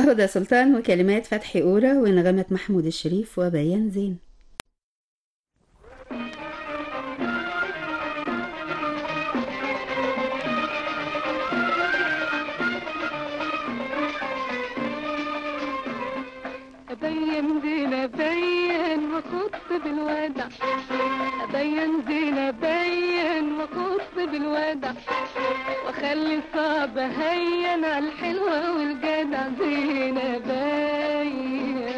هدى سلطان وكلمات فتحي أورا ونغمة محمود الشريف وبيان زين أبين زين أبين وخط بالودع أبين زين أبين وخط بالودع وأخلي الصعب هين على الحلوة والجدع زين أبين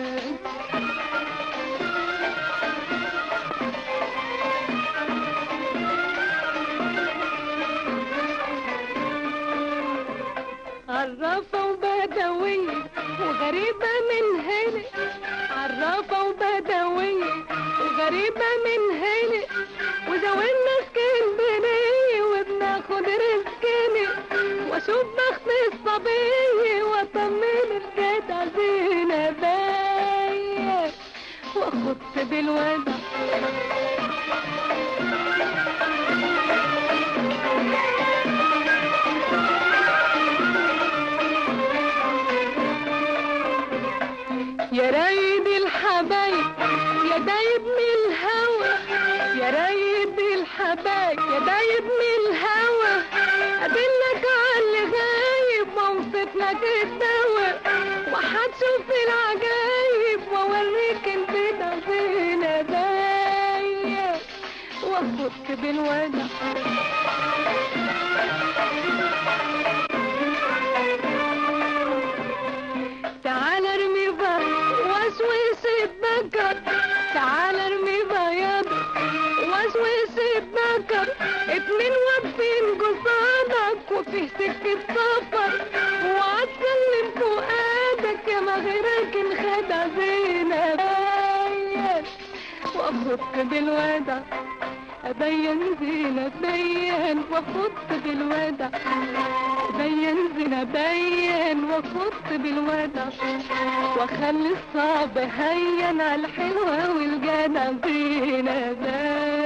عرافة وبدوية وغريبة من هنا عرافة وبدوية وغريبة من هنا وزاولنا اسكندرية وبناخد رزقنا واشوف بخت الصبية واطمن الجدع زينة باية واخد بالودع يا رايد الحبايب يا دايب من الهوى يا رايد الحبايب يا دايب من الهوى ادلك على اللي غايب واوصف لك الدواء وهتشوف العجايب واوريك البدع فين ايديا واخدك بالودع تعال ارمي بيض وسوس الذكر تعال ارمي بياض وسوس الذكر اتنين واقفين قصادك وفيه سكة سفر وعتسلم فؤادك يا ما غيرك انخدع زينب واخدك بالودع ابين زينة ابين واخط بالودع ابين زينة ابين واخط بالودع واخلي الصعب هين على الحلوة والجدع زينة ابين